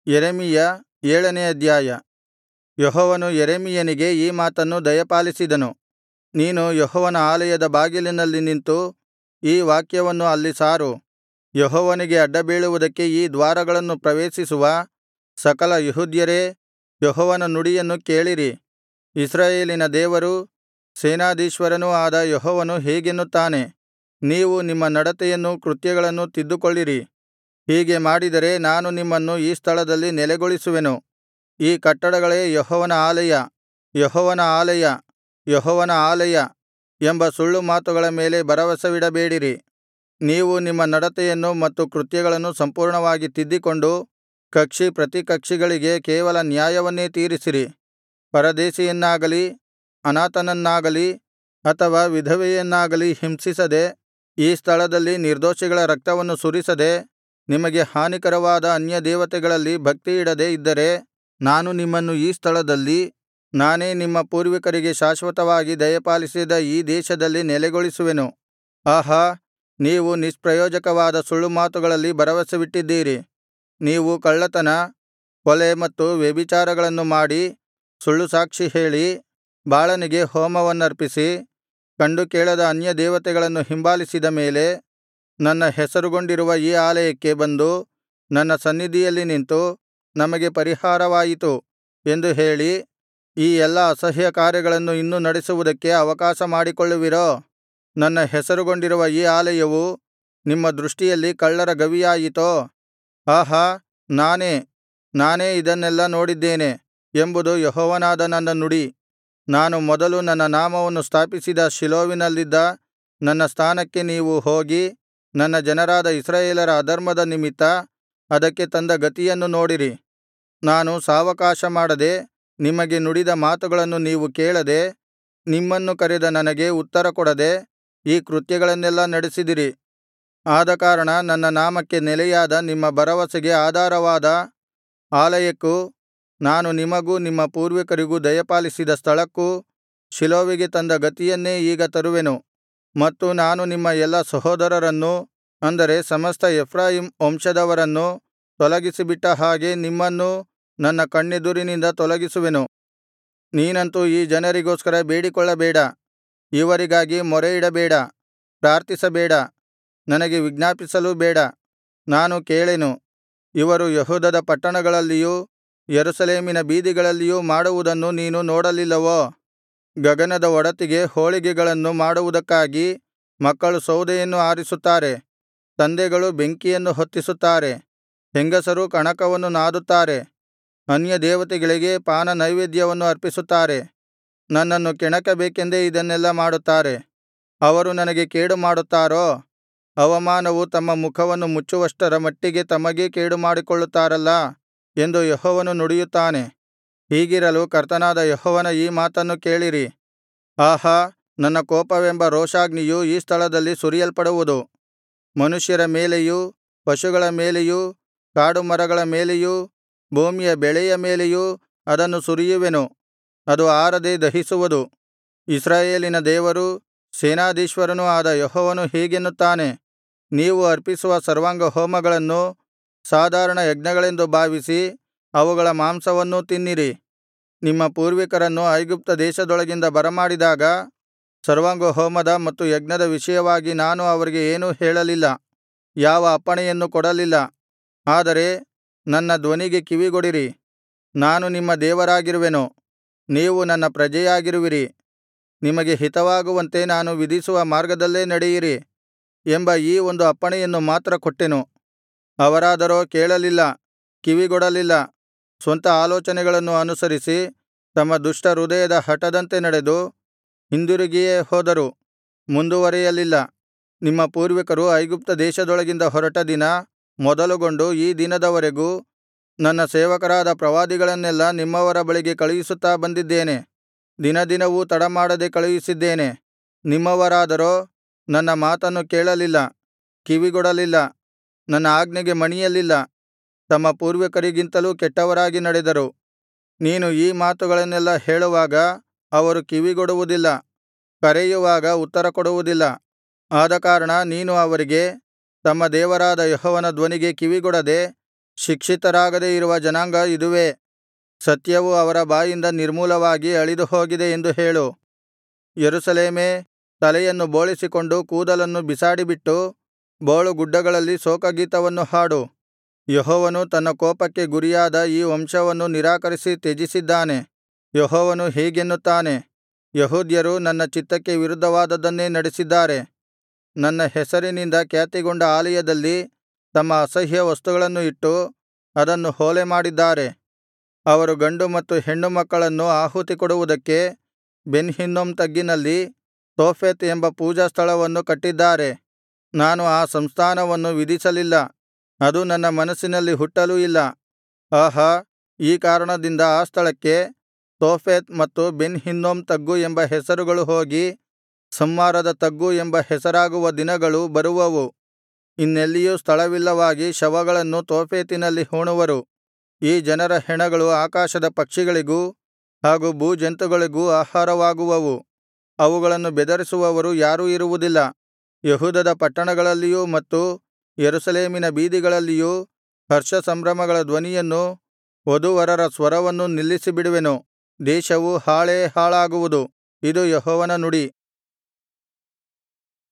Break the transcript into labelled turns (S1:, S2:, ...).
S1: ಯೆರೆಮೀಯ ಏಳನೇ ಅಧ್ಯಾಯ ಯೆಹೋವನು ಯೆರೆಮೀಯನಿಗೆ ಈ ಮಾತನ್ನು ದಯಪಾಲಿಸಿದನು ನೀನು ಯೆಹೋವನ ಆಲಯದ ಬಾಗಿಲಿನಲ್ಲಿ ನಿಂತು ಈ ವಾಕ್ಯವನ್ನು ಅಲ್ಲಿ ಸಾರು ಯೆಹೋವನಿಗೆ ಅಡ್ಡಬೀಳುವುದಕ್ಕೆ ಈ ದ್ವಾರಗಳನ್ನು ಪ್ರವೇಶಿಸುವ ಸಕಲ ಯೆಹೂದ್ಯರೇ ಯೆಹೋವನ ನುಡಿಯನ್ನು ಕೇಳಿರಿ ಇಸ್ರಾಯೇಲಿನ ದೇವರೂ ಸೇನಾಧೀಶ್ವರನೂ ಆದ ಯೆಹೋವನು ಹೀಗೆನ್ನುತ್ತಾನೆ ನೀವು ನಿಮ್ಮ ನಡತೆಯನ್ನೂ ಕೃತ್ಯಗಳನ್ನೂ ತಿದ್ದುಕೊಳ್ಳಿರಿ ಹೀಗೆ ಮಾಡಿದರೆ ನಾನು ನಿಮ್ಮನ್ನು ಈ ಸ್ಥಳದಲ್ಲಿ ನೆಲೆಗೊಳಿಸುವೆನು ಈ ಕಟ್ಟಡಗಳೇ ಯೆಹೋವನ ಆಲಯ ಯೆಹೋವನ ಆಲಯ ಯೆಹೋವನ ಆಲಯ ಎಂಬ ಸುಳ್ಳು ಮಾತುಗಳ ಮೇಲೆ ಭರವಸವಿಡಬೇಡಿರಿ ನೀವು ನಿಮ್ಮ ನಡತೆಯನ್ನು ಮತ್ತು ಕೃತ್ಯಗಳನ್ನು ಸಂಪೂರ್ಣವಾಗಿ ತಿದ್ದಿಕೊಂಡು ಕಕ್ಷಿ ಪ್ರತಿಕಕ್ಷಿಗಳಿಗೆ ಕೇವಲ ನ್ಯಾಯವನ್ನೇ ತೀರಿಸಿರಿ ಪರದೇಶಿಯನ್ನಾಗಲಿ ಅನಾಥನನ್ನಾಗಲಿ ಅಥವಾ ವಿಧವೆಯನ್ನಾಗಲಿ ಹಿಂಸಿಸದೆ ಈ ಸ್ಥಳದಲ್ಲಿ ನಿರ್ದೋಷಿಗಳ ರಕ್ತವನ್ನು ಸುರಿಸದೆ ನಿಮಗೆ ಹಾನಿಕರವಾದ ಅನ್ಯದೇವತೆಗಳಲ್ಲಿ ಭಕ್ತಿಯಿಡದೆ ಇದ್ದರೆ ನಾನು ನಿಮ್ಮನ್ನು ಈ ಸ್ಥಳದಲ್ಲಿ ನಾನೇ ನಿಮ್ಮ ಪೂರ್ವಿಕರಿಗೆ ಶಾಶ್ವತವಾಗಿ ದಯಪಾಲಿಸಿದ ಈ ದೇಶದಲ್ಲಿ ನೆಲೆಗೊಳಿಸುವೆನು ಆಹಾ ನೀವು ನಿಷ್ಪ್ರಯೋಜಕವಾದ ಸುಳ್ಳುಮಾತುಗಳಲ್ಲಿ ಭರವಸವಿಟ್ಟಿದ್ದೀರಿ ನೀವು ಕಳ್ಳತನ ಕೊಲೆ ಮತ್ತು ವ್ಯಭಿಚಾರಗಳನ್ನು ಮಾಡಿ ಸುಳ್ಳು ಸಾಕ್ಷಿ ಹೇಳಿ ಬಾಳನಿಗೆ ಹೋಮವನ್ನರ್ಪಿಸಿ ಕಂಡು ಕೇಳದ ಅನ್ಯದೇವತೆಗಳನ್ನು ಹಿಂಬಾಲಿಸಿದ ಮೇಲೆ ನನ್ನ ಹೆಸರುಗೊಂಡಿರುವ ಈ ಆಲಯಕ್ಕೆ ಬಂದು ನನ್ನ ಸನ್ನಿಧಿಯಲ್ಲಿ ನಿಂತು ನಮಗೆ ಪರಿಹಾರವಾಯಿತು ಎಂದು ಹೇಳಿ ಈ ಎಲ್ಲಾ ಅಸಹ್ಯ ಕಾರ್ಯಗಳನ್ನು ಇನ್ನೂ ನಡೆಸುವುದಕ್ಕೆ ಅವಕಾಶ ಮಾಡಿಕೊಳ್ಳುವಿರೋ ನನ್ನ ಹೆಸರುಗೊಂಡಿರುವ ಈ ಆಲಯವು ನಿಮ್ಮ ದೃಷ್ಟಿಯಲ್ಲಿ ಕಳ್ಳರ ಗವಿಯಾಯಿತೋ ಆಹಾ ನಾನೇ ನಾನೇ ಇದನ್ನೆಲ್ಲಾ ನೋಡಿದ್ದೇನೆ ಎಂಬುದು ಯೆಹೋವನಾದ ನನ್ನ ನುಡಿ ನಾನು ಮೊದಲು ನನ್ನ ನಾಮವನ್ನು ಸ್ಥಾಪಿಸಿದ ಶೀಲೋವಿನಲ್ಲಿದ್ದ ನನ್ನ ಸ್ಥಾನಕ್ಕೆ ನೀವು ಹೋಗಿ ನನ್ನ ಜನರಾದ ಇಸ್ರಾಯೇಲರ ಅಧರ್ಮದ ನಿಮಿತ್ತ ಅದಕ್ಕೆ ತಂದ ಗತಿಯನ್ನು ನೋಡಿರಿ ನಾನು ಸಾವಕಾಶ ಮಾಡದೆ ನಿಮಗೆ ನುಡಿದ ಮಾತುಗಳನ್ನು ನೀವು ಕೇಳದೆ ನಿಮ್ಮನ್ನು ಕರೆದ ನನಗೆ ಉತ್ತರಕೊಡದೆ ಈ ಕೃತ್ಯಗಳನ್ನೆಲ್ಲಾ ನಡೆಸಿದಿರಿ ಆದಕಾರಣ ನನ್ನ ನಾಮಕ್ಕೆ ನೆಲೆಯಾದ ನಿಮ್ಮ ಭರವಸೆಗೆ ಆಧಾರವಾದ ಆಲಯಕ್ಕೂ ನಾನು ನಿಮಗೂ ನಿಮ್ಮ ಪೂರ್ವಿಕರಿಗೂ ದಯಪಾಲಿಸಿದ ಸ್ಥಳಕ್ಕೂ ಶೀಲೋವಿಗೆ ತಂದ ಗತಿಯನ್ನೇ ಈಗ ತರುವೆನು ಮತ್ತು ನಾನು ನಿಮ್ಮ ಎಲ್ಲಾ ಸಹೋದರರನ್ನೂ ಅಂದರೆ ಸಮಸ್ತ ಎಫ್ರಾಯೀಮ್ ವಂಶದವರನ್ನು ತೊಲಗಿಸಿಬಿಟ್ಟ ಹಾಗೆ ನಿಮ್ಮನ್ನೂ ನನ್ನ ಕಣ್ಣೆದುರಿನಿಂದ ತೊಲಗಿಸುವೆನು ನೀನಂತೂ ಈ ಜನರಿಗೋಸ್ಕರ ಬೇಡಿಕೊಳ್ಳಬೇಡ ಇವರಿಗಾಗಿ ಮೊರೆಯಿಡಬೇಡ ಪ್ರಾರ್ಥಿಸಬೇಡ ನನಗೆ ವಿಜ್ಞಾಪಿಸಲೂ ಬೇಡ ನಾನು ಕೇಳೆನು ಇವರು ಯೆಹೂದದ ಪಟ್ಟಣಗಳಲ್ಲಿಯೂ ಯೆರೂಸಲೇಮಿನ ಬೀದಿಗಳಲ್ಲಿಯೂ ಮಾಡುವುದನ್ನು ನೀನು ನೋಡಲಿಲ್ಲವೋ ಗಗನದ ಒಡತಿಗೆ ಹೋಳಿಗೆಗಳನ್ನು ಮಾಡುವುದಕ್ಕಾಗಿ ಮಕ್ಕಳು ಸೌದೆಯನ್ನು ಆರಿಸುತ್ತಾರೆ ತಂದೆಗಳು ಬೆಂಕಿಯನ್ನು ಹೊತ್ತಿಸುತ್ತಾರೆ ಹೆಂಗಸರು ಕಣಕವನ್ನು ನಾದುತ್ತಾರೆ ಅನ್ಯದೇವತೆಗಳಿಗೆ ಪಾನನೈವೇದ್ಯವನ್ನು ಅರ್ಪಿಸುತ್ತಾರೆ ನನ್ನನ್ನು ಕೆಣಕಬೇಕೆಂದೇ ಇದನ್ನೆಲ್ಲಾ ಮಾಡುತ್ತಾರೆ ಅವರು ನನಗೆ ಕೇಡು ಮಾಡುತ್ತಾರೋ ಅವಮಾನವು ತಮ್ಮ ಮುಖವನ್ನು ಮುಚ್ಚುವಷ್ಟರ ಮಟ್ಟಿಗೆ ತಮಗೇ ಕೇಡುಮಾಡಿಕೊಳ್ಳುತ್ತಾರಲ್ಲಾ ಎಂದು ಯೆಹೋವನು ನುಡಿಯುತ್ತಾನೆ ಹೀಗಿರಲು ಕರ್ತನಾದ ಯೆಹೋವನ ಈ ಮಾತನ್ನು ಕೇಳಿರಿ ಆಹಾ ನನ್ನ ಕೋಪವೆಂಬ ರೋಷಾಗ್ನಿಯು ಈ ಸ್ಥಳದಲ್ಲಿ ಸುರಿಯಲ್ಪಡುವುದು ಮನುಷ್ಯರ ಮೇಲೆಯೂ ಪಶುಗಳ ಮೇಲೆಯೂ ಕಾಡುಮರಗಳ ಮೇಲೆಯೂ ಭೂಮಿಯ ಬೆಳೆಯ ಮೇಲೆಯೂ ಅದನ್ನು ಸುರಿಯುವೆನು ಅದು ಆರದೆ ದಹಿಸುವುದು ಇಸ್ರಾಯೇಲಿನ ದೇವರೂ ಸೇನಾಧೀಶ್ವರನೂ ಆದ ಯೆಹೋವನು ಹೀಗೆನ್ನುತ್ತಾನೆ ನೀವು ಅರ್ಪಿಸುವ ಸರ್ವಾಂಗಹೋಮಗಳನ್ನು ಸಾಧಾರಣ ಯಜ್ಞಗಳೆಂದು ಭಾವಿಸಿ ಅವುಗಳ ಮಾಂಸವನ್ನೂ ತಿನ್ನಿರಿ ನಿಮ್ಮ ಪೂರ್ವಿಕರನ್ನು ಐಗುಪ್ತ ದೇಶದೊಳಗಿಂದ ಬರಮಾಡಿದಾಗ ಸರ್ವಾಂಗಹೋಮದ ಮತ್ತು ಯಜ್ಞದ ವಿಷಯವಾಗಿ ನಾನು ಅವರಿಗೆ ಏನೂ ಹೇಳಲಿಲ್ಲ ಯಾವ ಅಪ್ಪಣೆಯನ್ನು ಕೊಡಲಿಲ್ಲ ಆದರೆ ನನ್ನ ಧ್ವನಿಗೆ ಕಿವಿಗೊಡಿರಿ ನಾನು ನಿಮ್ಮ ದೇವರಾಗಿರುವೆನು ನೀವು ನನ್ನ ಪ್ರಜೆಯಾಗಿರುವಿರಿ ನಿಮಗೆ ಹಿತವಾಗುವಂತೆ ನಾನು ವಿಧಿಸುವ ಮಾರ್ಗದಲ್ಲೇ ನಡೆಯಿರಿ ಎಂಬ ಈ ಒಂದು ಅಪ್ಪಣೆಯನ್ನು ಮಾತ್ರ ಕೊಟ್ಟೆನು ಅವರಾದರೋ ಕೇಳಲಿಲ್ಲ ಕಿವಿಗೊಡಲಿಲ್ಲ ಸ್ವಂತ ಆಲೋಚನೆಗಳನ್ನು ಅನುಸರಿಸಿ ತಮ್ಮ ದುಷ್ಟ ಹೃದಯದ ಹಠದಂತೆ ನಡೆದು ಹಿಂದಿರುಗಿಯೇ ಹೋದರು ಮುಂದುವರೆಯಲಿಲ್ಲ ನಿಮ್ಮ ಪೂರ್ವಿಕರು ಐಗುಪ್ತ ದೇಶದೊಳಗಿಂದ ಹೊರಟ ದಿನ ಮೊದಲುಗೊಂಡು ಈ ದಿನದವರೆಗೂ ನನ್ನ ಸೇವಕರಾದ ಪ್ರವಾದಿಗಳನ್ನೆಲ್ಲಾ ನಿಮ್ಮವರ ಬಳಿಗೆ ಕಳುಹಿಸುತ್ತಾ ಬಂದಿದ್ದೇನೆ ದಿನದಿನವೂ ತಡಮಾಡದೆ ಕಳುಹಿಸಿದ್ದೇನೆ ನಿಮ್ಮವರಾದರೋ ನನ್ನ ಮಾತನ್ನು ಕೇಳಲಿಲ್ಲ ಕಿವಿಗೊಡಲಿಲ್ಲ ನನ್ನ ಆಜ್ಞೆಗೆ ಮಣಿಯಲಿಲ್ಲ ತಮ್ಮ ಪೂರ್ವಿಕರಿಗಿಂತಲೂ ಕೆಟ್ಟವರಾಗಿ ನಡೆದರು ನೀನು ಈ ಮಾತುಗಳನ್ನೆಲ್ಲಾ ಹೇಳುವಾಗ ಅವರು ಕಿವಿಗೊಡುವುದಿಲ್ಲ ಕರೆಯುವಾಗ ಉತ್ತರಕೊಡುವುದಿಲ್ಲ ಆದಕಾರಣ ನೀನು ಅವರಿಗೆ ತಮ್ಮ ದೇವರಾದ ಯೆಹೋವನ ಧ್ವನಿಗೆ ಕಿವಿಗೊಡದೆ ಶಿಕ್ಷಿತರಾಗದೆ ಇರುವ ಜನಾಂಗ ಇದುವೇ ಸತ್ಯವು ಅವರ ಬಾಯಿಂದ ನಿರ್ಮೂಲವಾಗಿ ಅಳಿದುಹೋಗಿದೆ ಎಂದು ಹೇಳು ಯೆರೂಸಲೇಮೇ ತಲೆಯನ್ನು ಬೋಳಿಸಿಕೊಂಡು ಕೂದಲನ್ನು ಬಿಸಾಡಿಬಿಟ್ಟು ಬೋಳುಗುಡ್ಡಗಳಲ್ಲಿ ಶೋಕಗೀತವನ್ನು ಹಾಡು ಯೆಹೋವನು ತನ್ನ ಕೋಪಕ್ಕೆ ಗುರಿಯಾದ ಈ ವಂಶವನ್ನು ನಿರಾಕರಿಸಿ ತ್ಯಜಿಸಿದ್ದಾನೆ ಯೆಹೋವನು ಹೀಗೆನ್ನುತ್ತಾನೆ ಯೆಹೂದ್ಯರು ನನ್ನ ಚಿತ್ತಕ್ಕೆ ವಿರುದ್ಧವಾದದ್ದನ್ನೇ ನಡೆಸಿದ್ದಾರೆ ನನ್ನ ಹೆಸರಿನಿಂದ ಖ್ಯಾತಿಗೊಂಡ ಆಲಯದಲ್ಲಿ ತಮ್ಮ ಅಸಹ್ಯ ವಸ್ತುಗಳನ್ನು ಇಟ್ಟು ಅದನ್ನು ಹೊಲೆಮಾಡಿದ್ದಾರೆ ಅವರು ಗಂಡು ಮತ್ತು ಹೆಣ್ಣು ಮಕ್ಕಳನ್ನು ಆಹುತಿಕೊಡುವುದಕ್ಕೆ ಬೆನ್ ಹಿನ್ನೋಮ್ ತಗ್ಗಿನಲ್ಲಿ ತೋಫೆತ್ ಎಂಬ ಪೂಜಾಸ್ಥಳವನ್ನು ಕಟ್ಟಿದ್ದಾರೆ ನಾನು ಆ ಸಂಸ್ಥಾನವನ್ನು ವಿಧಿಸಲಿಲ್ಲ ಅದು ನನ್ನ ಮನಸ್ಸಿನಲ್ಲಿ ಹುಟ್ಟಲೂ ಇಲ್ಲ ಆಹಾ ಈ ಕಾರಣದಿಂದ ಆ ಸ್ಥಳಕ್ಕೆ ತೋಫೆತ್ ಮತ್ತು ಬೆನ್ ಹಿನ್ನೋಮ್ ತಗ್ಗು ಎಂಬ ಹೆಸರುಗಳು ಹೋಗಿ ಸಂಹಾರದ ತಗ್ಗು ಎಂಬ ಹೆಸರಾಗುವ ದಿನಗಳು ಬರುವವು ಇನ್ನೆಲ್ಲಿಯೂ ಸ್ಥಳವಿಲ್ಲವಾಗಿ ಶವಗಳನ್ನು ತೋಫೆತಿನಲ್ಲಿ ಹೂಣುವರು ಈ ಜನರ ಹೆಣಗಳು ಆಕಾಶದ ಪಕ್ಷಿಗಳಿಗೂ ಹಾಗೂ ಭೂಜಂತುಗಳಿಗೂ ಆಹಾರವಾಗುವವು ಅವುಗಳನ್ನು ಬೆದರಿಸುವವರು ಯಾರೂ ಇರುವುದಿಲ್ಲ ಯೆಹೂದದ ಪಟ್ಟಣಗಳಲ್ಲಿಯೂ ಮತ್ತು ಯೆರೂಸಲೇಮಿನ ಬೀದಿಗಳಲ್ಲಿಯೂ ಹರ್ಷಸಂಭ್ರಮಗಳ ಧ್ವನಿಯನ್ನೂ ವಧೂವರರ ಸ್ವರವನ್ನೂ ನಿಲ್ಲಿಸಿಬಿಡುವೆನು ದೇಶವು ಹಾಳೇ ಹಾಳಾಗುವುದು ಇದು ಯೆಹೋವನ ನುಡಿ